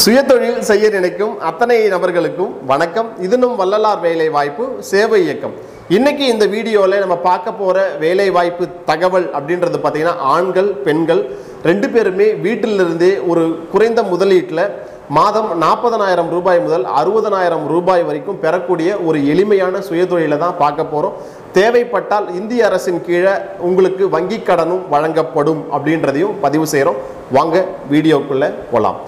சுயதொழில் செய்ய நினைக்கும் அத்தனை நபர்களுக்கும் வணக்கம் இதுனும் வள்ளலார் வேலை வாய்ப்பு சேவை இயக்கம் இன்னைக்கு இந்த வீடியோவில் நம்ம பார்க்க போகிற வேலை வாய்ப்பு தகவல் அப்படின்றது பார்த்தீங்கன்னா ஆண்கள் பெண்கள் ரெண்டு பேருமே வீட்டிலிருந்தே ஒரு குறைந்த முதலீட்டில் மாதம் நாற்பதனாயிரம் ரூபாய் முதல் அறுபதனாயிரம் ரூபாய் வரைக்கும் பெறக்கூடிய ஒரு எளிமையான சுயதொழிலை தான் பார்க்க போகிறோம் தேவைப்பட்டால் இந்திய அரசின் கீழே உங்களுக்கு வங்கி கடனும் வழங்கப்படும் அப்படின்றதையும் பதிவு செய்கிறோம் வாங்க வீடியோக்குள்ளே போகலாம்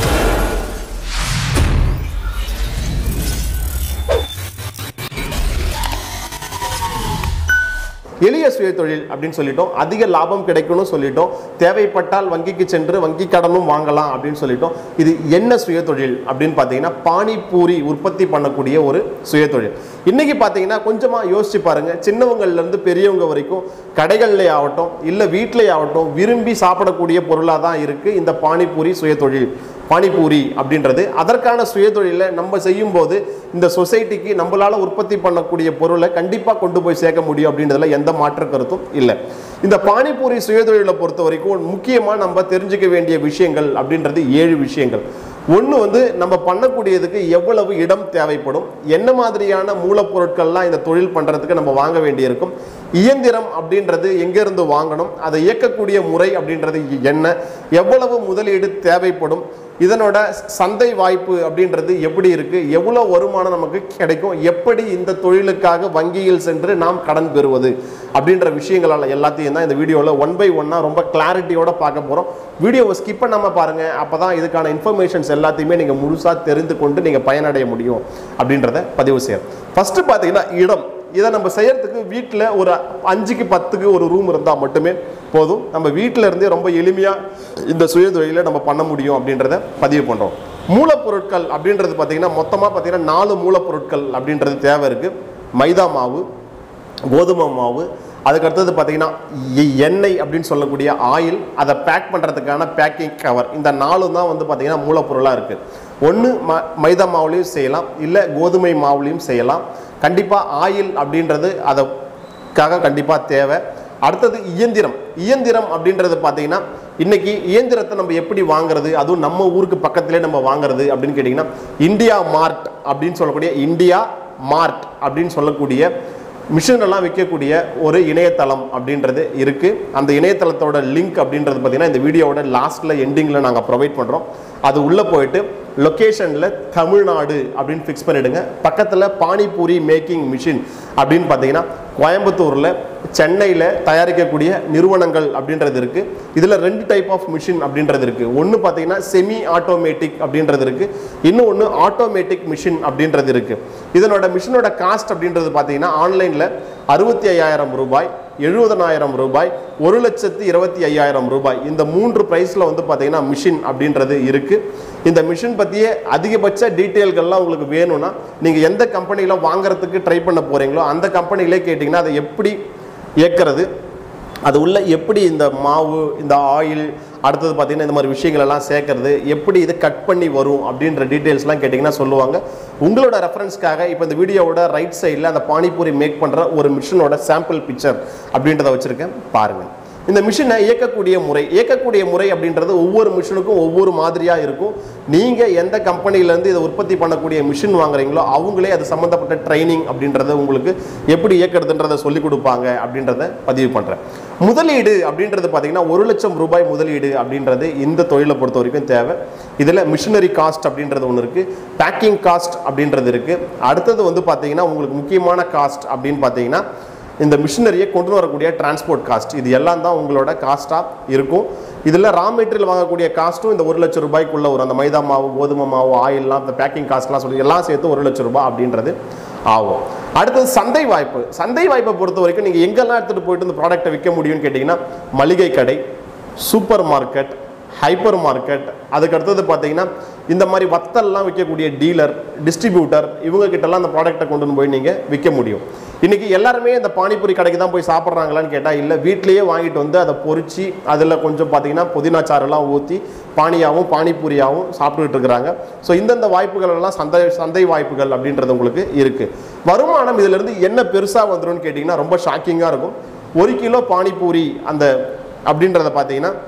எளிய சுயதொழில் அப்படின்னு சொல்லிட்டோம் அதிக லாபம் கிடைக்கும்னு சொல்லிட்டோம் தேவைப்பட்டால் வங்கிக்கு சென்று வங்கி கடனும் வாங்கலாம் அப்படின்னு சொல்லிட்டோம் இது என்ன சுயதொழில் அப்படின்னு பார்த்தீங்கன்னா பானிபூரி உற்பத்தி பண்ணக்கூடிய ஒரு சுயதொழில் இன்னைக்கு பார்த்தீங்கன்னா கொஞ்சமாக யோசிச்சு பாருங்க சின்னவங்கள்ல இருந்து பெரியவங்க வரைக்கும் கடைகள்லே ஆகட்டும் இல்லை வீட்டிலே ஆகட்டும் விரும்பி சாப்பிடக்கூடிய பொருளாக தான் இருக்கு இந்த பானிபூரி சுயதொழில் பானிபூரி அப்படின்றது அதற்கான சுயதொழிலை நம்ம செய்யும்போது இந்த சொசைட்டிக்கு நம்மளால உற்பத்தி பண்ணக்கூடிய பொருளை கண்டிப்பாக கொண்டு போய் சேர்க்க முடியும் அப்படின்றதுல எந்த மாற்று கருத்தும் இல்லை இந்த பானிபூரி சுயதொழிலை பொறுத்த வரைக்கும் முக்கியமாக நம்ம தெரிஞ்சுக்க வேண்டிய விஷயங்கள் அப்படின்றது ஏழு விஷயங்கள் ஒன்று வந்து நம்ம பண்ணக்கூடியதுக்கு எவ்வளவு இடம் தேவைப்படும் என்ன மாதிரியான மூலப்பொருட்கள்லாம் இந்த தொழில் பண்ணுறதுக்கு நம்ம வாங்க வேண்டியிருக்கும் இயந்திரம் அப்படின்றது எங்கேருந்து வாங்கணும் அதை இயக்கக்கூடிய முறை அப்படின்றது என்ன எவ்வளவு முதலீடு தேவைப்படும் இதனோட சந்தை வாய்ப்பு அப்படின்றது எப்படி இருக்கு எவ்வளோ வருமானம் நமக்கு கிடைக்கும் எப்படி இந்த தொழிலுக்காக வங்கியில் சென்று நாம் கடன் பெறுவது அப்படின்ற விஷயங்கள் எல்லாத்தையும் தான் இந்த வீடியோவில் ஒன் பை ஒன்னாக ரொம்ப கிளாரிட்டியோட பார்க்க போகிறோம் வீடியோவை ஸ்கிப் பண்ணாமல் பாருங்கள் அப்போ தான் இதுக்கான இன்ஃபர்மேஷன்ஸ் எல்லாத்தையுமே நீங்கள் முழுசாக தெரிந்து கொண்டு நீங்கள் பயனடைய முடியும் அப்படின்றத பதிவு செய்யணும் ஃபஸ்ட்டு பார்த்தீங்கன்னா இடம் இதை நம்ம செய்யறதுக்கு வீட்டில் ஒரு அஞ்சுக்கு பத்துக்கு ஒரு ரூம் இருந்தால் மட்டுமே போதும் நம்ம வீட்டில் இருந்தே ரொம்ப எளிமையாக இந்த சுயதொழிலை நம்ம பண்ண முடியும் அப்படின்றத பதிவு பண்ணுறோம் மூலப்பொருட்கள் அப்படின்றது பார்த்தீங்கன்னா மொத்தமாக பார்த்தீங்கன்னா நாலு மூலப்பொருட்கள் அப்படின்றது தேவை இருக்குது மைதா மாவு கோதுமை மாவு அதுக்கடுத்தது பார்த்தீங்கன்னா எ- எண்ணெய் அப்படின்னு சொல்லக்கூடிய ஆயில் அதை பேக் பண்ணுறதுக்கான பேக்கிங் கவர் இந்த நாலும் தான் வந்து பார்த்தீங்கன்னா மூலப்பொருளாக இருக்குது ஒன்று ம மைதா மாவுலையும் செய்யலாம் இல்லை கோதுமை மாவுலையும் செய்யலாம் கண்டிப்பாக ஆயில் அப்படின்றது அதற்காக கண்டிப்பாக தேவை அடுத்தது இயந்திரம் இயந்திரம் அப்படின்றது பார்த்தீங்கன்னா இன்னைக்கு இயந்திரத்தை நம்ம எப்படி வாங்குறது அதுவும் நம்ம ஊருக்கு பக்கத்திலே நம்ம வாங்குறது அப்படின்னு கேட்டிங்கன்னா இந்தியா மார்ட் அப்படின்னு சொல்லக்கூடிய இந்தியா மார்ட் அப்படின்னு சொல்லக்கூடிய மிஷின் எல்லாம் விற்கக்கூடிய ஒரு இணையதளம் அப்படின்றது இருக்கு அந்த இணையதளத்தோட லிங்க் அப்படின்றது பார்த்தீங்கன்னா இந்த வீடியோவோட லாஸ்ட்ல எண்டிங்கில் நாங்கள் ப்ரொவைட் பண்ணுறோம் அது உள்ளே போயிட்டு லொக்கேஷனில் தமிழ்நாடு அப்படின்னு ஃபிக்ஸ் பண்ணிடுங்க பக்கத்தில் பானிபூரி மேக்கிங் மிஷின் அப்படின்னு பார்த்தீங்கன்னா கோயம்புத்தூரில் சென்னையில் தயாரிக்கக்கூடிய நிறுவனங்கள் அப்படின்றது இருக்குது இதில் ரெண்டு டைப் ஆஃப் மிஷின் அப்படின்றது இருக்குது ஒன்று பார்த்தீங்கன்னா செமி ஆட்டோமேட்டிக் அப்படின்றது இருக்குது இன்னும் ஒன்று ஆட்டோமேட்டிக் மிஷின் அப்படின்றது இருக்குது இதனோட மிஷினோட காஸ்ட் அப்படின்றது பார்த்தீங்கன்னா ஆன்லைனில் அறுபத்தி ஐயாயிரம் ரூபாய் எழுபதனாயிரம் ரூபாய் ஒரு லட்சத்து இருபத்தி ஐயாயிரம் ரூபாய் இந்த மூன்று ப்ரைஸில் வந்து பார்த்தீங்கன்னா மிஷின் அப்படின்றது இருக்குது இந்த மிஷின் பற்றிய அதிகபட்ச டீட்டெயில்கள்லாம் உங்களுக்கு வேணும்னா நீங்கள் எந்த கம்பெனியில் வாங்குறதுக்கு ட்ரை பண்ண போகிறீங்களோ அந்த கம்பெனிலே கேட்டிங்கன்னா அதை எப்படி இயக்கிறது அது உள்ள எப்படி இந்த மாவு இந்த ஆயில் அடுத்தது பார்த்தீங்கன்னா இந்த மாதிரி விஷயங்கள் எல்லாம் சேர்க்கறது எப்படி இது கட் பண்ணி வரும் அப்படின்ற டீட்டெயில்ஸ்லாம் கேட்டிங்கன்னா சொல்லுவாங்க உங்களோட ரெஃபரன்ஸ்க்காக இப்போ இந்த வீடியோவோட ரைட் சைடில் அந்த பானிபூரி மேக் பண்ணுற ஒரு மிஷினோட சாம்பிள் பிக்சர் அப்படின்றத வச்சுருக்கேன் பாருங்கள் இந்த மிஷினை இயக்கக்கூடிய முறை இயக்கக்கூடிய முறை அப்படின்றது ஒவ்வொரு மிஷினுக்கும் ஒவ்வொரு மாதிரியாக இருக்கும் நீங்கள் எந்த கம்பெனிலேருந்து இதை உற்பத்தி பண்ணக்கூடிய மிஷின் வாங்குறீங்களோ அவங்களே அது சம்மந்தப்பட்ட ட்ரைனிங் அப்படின்றத உங்களுக்கு எப்படி இயக்கிறதுன்றதை சொல்லி கொடுப்பாங்க அப்படின்றத பதிவு பண்ணுறேன் முதலீடு அப்படின்றது பார்த்தீங்கன்னா ஒரு லட்சம் ரூபாய் முதலீடு அப்படின்றது இந்த தொழிலை பொறுத்த வரைக்கும் தேவை இதில் மிஷினரி காஸ்ட் அப்படின்றது ஒன்று இருக்குது பேக்கிங் காஸ்ட் அப்படின்றது இருக்குது அடுத்தது வந்து பார்த்தீங்கன்னா உங்களுக்கு முக்கியமான காஸ்ட் அப்படின்னு பார்த்தீங்கன்னா இந்த மிஷினரியை கொண்டு வரக்கூடிய டிரான்ஸ்போர்ட் காஸ்ட் இது எல்லாம் தான் உங்களோட காஸ்ட்டாக இருக்கும் இதில் ரா மெட்டீரியல் வாங்கக்கூடிய காஸ்ட்டும் இந்த ஒரு லட்சம் ரூபாய்க்குள்ள வரும் அந்த மைதா மாவு கோதுமை மாவு ஆயில்லாம் இந்த பேக்கிங் காஸ்ட்லாம் சொல்லி எல்லாம் சேர்த்து ஒரு லட்சம் ரூபாய் அப்படின்றது ஆகும் அடுத்தது சந்தை வாய்ப்பு சந்தை வாய்ப்பை பொறுத்த வரைக்கும் நீங்கள் எங்கெல்லாம் எடுத்துகிட்டு போயிட்டு இந்த ப்ராடக்ட்டை விற்க முடியும்னு கேட்டிங்கன்னா மளிகை கடை சூப்பர் மார்க்கெட் ஹைப்பர் மார்க்கெட் அதுக்கு அடுத்தது பார்த்தீங்கன்னா இந்த மாதிரி வத்தல்லாம் விற்கக்கூடிய டீலர் டிஸ்ட்ரிபியூட்டர் இவங்க கிட்டலாம் அந்த ப்ராடக்ட்டை கொண்டு போய் நீங்கள் விற்க முடியும் இன்னைக்கு எல்லாருமே இந்த பானிபூரி கடைக்கு தான் போய் சாப்பிட்றாங்களான்னு கேட்டால் இல்லை வீட்லேயே வாங்கிட்டு வந்து அதை பொரிச்சு அதில் கொஞ்சம் பார்த்தீங்கன்னா புதினா சாறெல்லாம் ஊற்றி பானியாவும் பானிபூரியாவும் சாப்பிட்டுட்டு இருக்கிறாங்க ஸோ இந்தந்த வாய்ப்புகள் எல்லாம் சந்தை சந்தை வாய்ப்புகள் அப்படின்றது உங்களுக்கு இருக்குது வருமானம் இதிலிருந்து என்ன பெருசாக வந்துரும்னு கேட்டிங்கன்னா ரொம்ப ஷாக்கிங்காக இருக்கும் ஒரு கிலோ பானிபூரி அந்த அப்படின்றத பார்த்தீங்கன்னா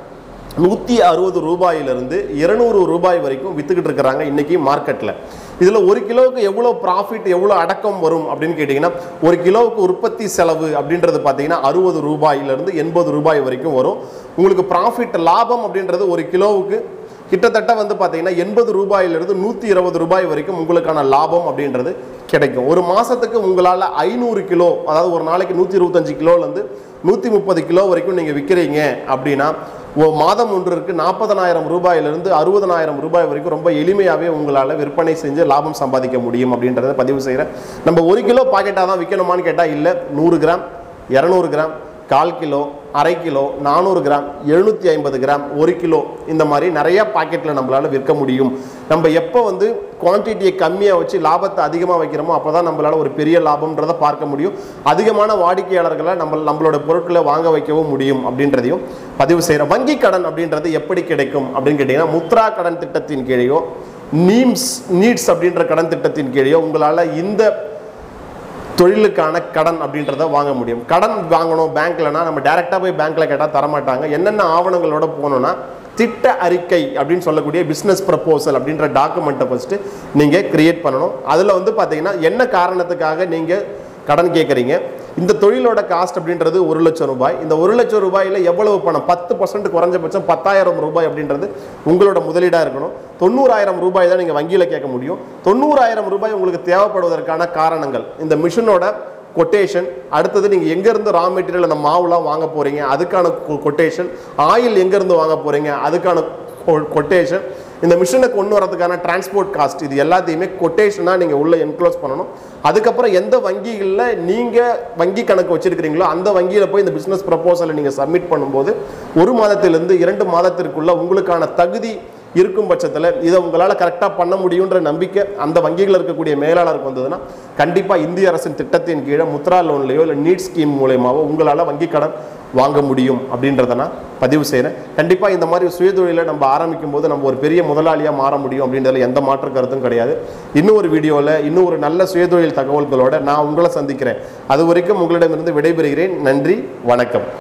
நூற்றி அறுபது ரூபாயிலிருந்து இருநூறு ரூபாய் வரைக்கும் வித்துக்கிட்டு இருக்கிறாங்க இன்னைக்கு மார்க்கெட்டில் இதில் ஒரு கிலோவுக்கு எவ்வளோ ப்ராஃபிட் எவ்வளோ அடக்கம் வரும் அப்படின்னு கேட்டிங்கன்னா ஒரு கிலோவுக்கு உற்பத்தி செலவு அப்படின்றது பார்த்தீங்கன்னா அறுபது ரூபாயிலிருந்து எண்பது ரூபாய் வரைக்கும் வரும் உங்களுக்கு ப்ராஃபிட் லாபம் அப்படின்றது ஒரு கிலோவுக்கு கிட்டத்தட்ட வந்து பார்த்தீங்கன்னா எண்பது ரூபாயிலிருந்து நூற்றி இருபது ரூபாய் வரைக்கும் உங்களுக்கான லாபம் அப்படின்றது கிடைக்கும் ஒரு மாதத்துக்கு உங்களால் ஐநூறு கிலோ அதாவது ஒரு நாளைக்கு நூற்றி இருபத்தஞ்சு கிலோலேருந்து நூற்றி முப்பது கிலோ வரைக்கும் நீங்கள் விற்கிறீங்க அப்படின்னா ஒரு மாதம் ஒன்றிற்கு நாற்பதனாயிரம் ரூபாயிலிருந்து அறுபதனாயிரம் ரூபாய் வரைக்கும் ரொம்ப எளிமையாகவே உங்களால் விற்பனை செஞ்சு லாபம் சம்பாதிக்க முடியும் அப்படின்றத பதிவு செய்கிறேன் நம்ம ஒரு கிலோ பாக்கெட்டாக தான் விற்கணுமான்னு கேட்டால் இல்லை நூறு கிராம் இரநூறு கிராம் கால் கிலோ அரை கிலோ நானூறு கிராம் எழுநூற்றி ஐம்பது கிராம் ஒரு கிலோ இந்த மாதிரி நிறைய பாக்கெட்டில் நம்மளால் விற்க முடியும் நம்ம எப்போ வந்து குவான்டிட்டியை கம்மியாக வச்சு லாபத்தை அதிகமாக வைக்கிறோமோ அப்போ தான் நம்மளால் ஒரு பெரிய லாபம்ன்றதை பார்க்க முடியும் அதிகமான வாடிக்கையாளர்களை நம்ம நம்மளோட பொருட்களை வாங்க வைக்கவும் முடியும் அப்படின்றதையும் பதிவு செய்கிறோம் வங்கி கடன் அப்படின்றது எப்படி கிடைக்கும் அப்படின்னு கேட்டிங்கன்னா முத்ரா கடன் திட்டத்தின் கீழேயோ நீம்ஸ் நீட்ஸ் அப்படின்ற கடன் திட்டத்தின் கீழேயோ உங்களால் இந்த தொழிலுக்கான கடன் அப்படின்றத வாங்க முடியும் கடன் வாங்கணும் பேங்க்லனா நம்ம டைரெக்டாக போய் பேங்க்ல கேட்டால் தரமாட்டாங்க என்னென்ன ஆவணங்களோட போகணும்னா திட்ட அறிக்கை அப்படின்னு சொல்லக்கூடிய பிஸ்னஸ் ப்ரப்போசல் அப்படின்ற டாக்குமெண்ட்டை ஃபஸ்ட்டு நீங்கள் கிரியேட் பண்ணணும் அதில் வந்து பார்த்தீங்கன்னா என்ன காரணத்துக்காக நீங்கள் கடன் கேட்குறீங்க இந்த தொழிலோட காஸ்ட் அப்படின்றது ஒரு லட்சம் ரூபாய் இந்த ஒரு லட்சம் ரூபாயில் எவ்வளவு பணம் பத்து பர்சன்ட் குறைஞ்சபட்சம் பத்தாயிரம் ரூபாய் அப்படின்றது உங்களோட முதலீடாக இருக்கணும் தொண்ணூறாயிரம் ரூபாய் தான் நீங்கள் வங்கியில் கேட்க முடியும் தொண்ணூறாயிரம் ரூபாய் உங்களுக்கு தேவைப்படுவதற்கான காரணங்கள் இந்த மிஷினோட கொட்டேஷன் அடுத்தது நீங்கள் எங்கேருந்து ரா மெட்டீரியல் அந்த மாவுலாம் வாங்க போகிறீங்க அதுக்கான கொட்டேஷன் ஆயில் எங்கேருந்து வாங்க போகிறீங்க அதுக்கான கொட்டேஷன் இந்த மிஷினை கொண்டு வரதுக்கான டிரான்ஸ்போர்ட் காஸ்ட் இது எல்லாத்தையுமே கொட்டேஷனாக நீங்கள் உள்ளே என்க்ளோஸ் பண்ணணும் அதுக்கப்புறம் எந்த வங்கிகளில் நீங்கள் வங்கி கணக்கு வச்சிருக்கிறீங்களோ அந்த வங்கியில் போய் இந்த பிஸ்னஸ் ப்ரப்போசலை நீங்கள் சப்மிட் பண்ணும்போது ஒரு மாதத்திலிருந்து இரண்டு மாதத்திற்குள்ள உங்களுக்கான தகுதி இருக்கும் பட்சத்தில் இதை உங்களால் கரெக்டாக பண்ண முடியுன்ற நம்பிக்கை அந்த வங்கிகளில் இருக்கக்கூடிய மேலாளருக்கு வந்ததுன்னா கண்டிப்பாக இந்திய அரசின் திட்டத்தின் கீழே முத்ரா லோன்லையோ இல்லை நீட் ஸ்கீம் மூலயமாவோ உங்களால் வங்கி கடன் வாங்க முடியும் அப்படின்றத நான் பதிவு செய்கிறேன் கண்டிப்பாக இந்த மாதிரி சுயதொழிலை நம்ம ஆரம்பிக்கும் போது நம்ம ஒரு பெரிய முதலாளியாக மாற முடியும் அப்படின்றதுல எந்த மாற்று கருத்தும் கிடையாது இன்னும் ஒரு வீடியோவில் இன்னும் ஒரு நல்ல சுயதொழில் தகவல்களோட நான் உங்களை சந்திக்கிறேன் அது வரைக்கும் உங்களிடமிருந்து விடைபெறுகிறேன் நன்றி வணக்கம்